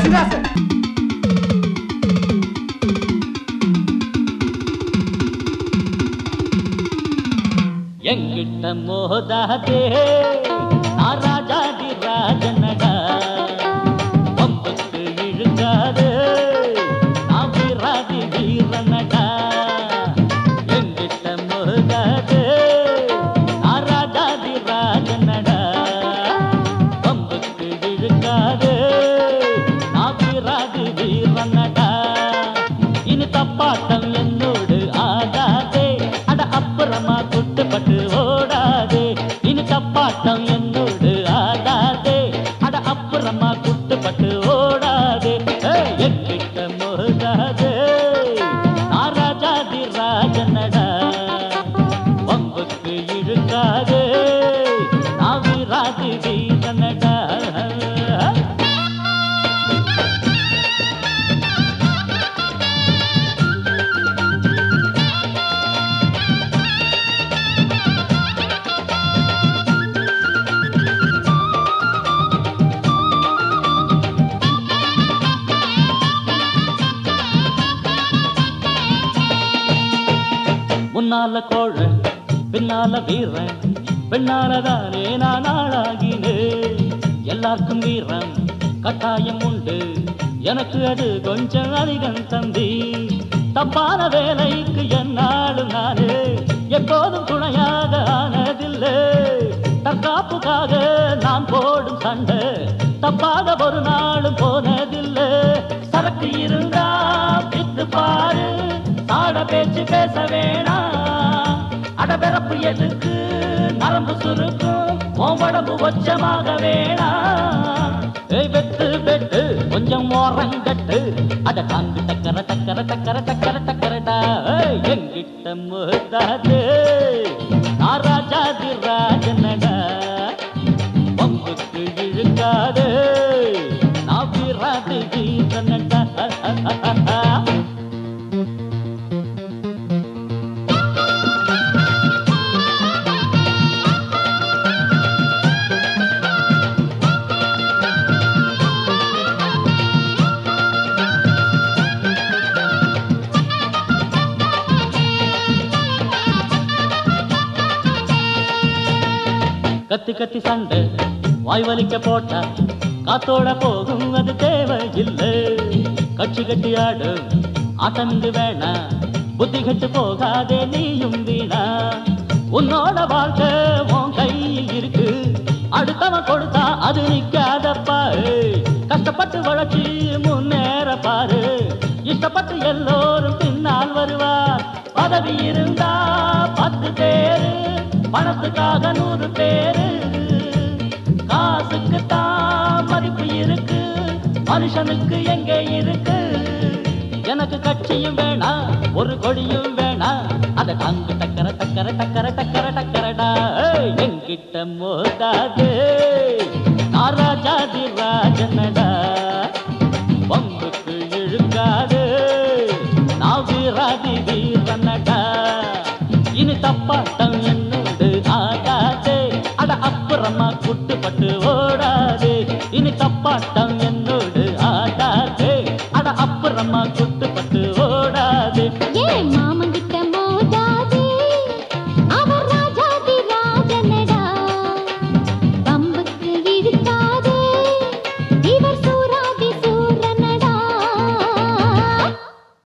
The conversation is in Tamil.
சிராசு எங்கிட்ட மோதாதே நான் ராஜாதி ராஜனடா பம்புக்கு இழுக்காதே நான் வீராதி வீரனடா எங்கிட்ட மோதாதே நான் ராஜாதி ராஜனடா பம்புக்கு இழுக்காதே நான் வீராதி வீரனடா இனி தப்பாட்டம் என்னோடு ஆகாதே அட அப்புறமா குட்டுப்பட்டு ஓடாதே இனி தப்பாட்டம் என்னோடு ஆகாதே அட அப்புறமா குட்டுப்பட்டு ஓடாதே ஏய், என்கிட்ட மோதாதே நான் ராஜாதி ராஜனடா வம்புக்கு இழுக்காதே நான் வீராதி வீரனடா முன்னால கோழன் பின்னால வீரன் பெண்ணாலதானே நான் ஆளாகினேன் எல்லாருக்கும் வீரம் கட்டாயம் உண்டு எனக்கு அது கொஞ்சம் அதிகம் தம்பி தப்பான வேலைக்கு என்னாலும் நானு எப்போதும் துணையாக ஆனதில்லை தற்காப்புக்காக நான் போடும் சண்டை தப்பாக ஒரு நாளும் போனதில்லை சரக்கு இருந்தா வித்து பாரு சாட பேச்சு பேச வேணாம் அடபிறப்பு எதுக்கு நரம்பு சுருக்கும் உன் உடம்பு உச்சமாக வேணாம் ஏய் வெட்டு வெட்டு கொஞ்சம் ஓரங்கட்டு அட காங்கு டக்கர டக்கர டக்கர டக்கர டக்கரடா ஏய், எங்கிட்ட முதாது நான் ராஜாதி ராஜனடா பம்புக்கு இழுக்காது நான் வீராதி வீரனடா கத்தி கத்தி சண்டை வாய் வலிக்க போட்டா காத்தோட போகும் அது தேவையில்லை கட்சி கட்டி ஆடும் ஆட்டம் இங்கு வேணா புத்தி கட்டு போகாதே நீயும் வீணா உன்னோட வாழ்க்கை உன் கையில் இருக்கு அடுத்தவன் கொடுத்தா அது நிக்காதப்பா ஏய். கஷ்டப்பட்டு வளர்ச்சி முன்னேற பாரு இஷ்டப்பட்டு எல்லோரும் பின்னால் வருவார் பதவி இருந்தா பத்து பேரு பணத்துக்காக நூறு பேரு காசுக்கு தான் மதிப்பு இருக்கு மனுஷனுக்கு எங்கே இருக்கு எனக்கு கட்சியும் வேணாம் ஒரு கொடியும் வேணாம் அத டங்கு டக்கர டக்கர டக்கர டக்கர டக்கரடா ஏய், என்கிட்ட மோதாது நான் ராஜாதி ராஜனடா பம்புக்கு இழுக்காது நான் வீராதி வீரனடா இனி தப்பாட்டம் என்னோடு ஆகாதே அட அப்புறமா குட்டுப்பட்டு ஓடாதே இனி தப்பாட்டம்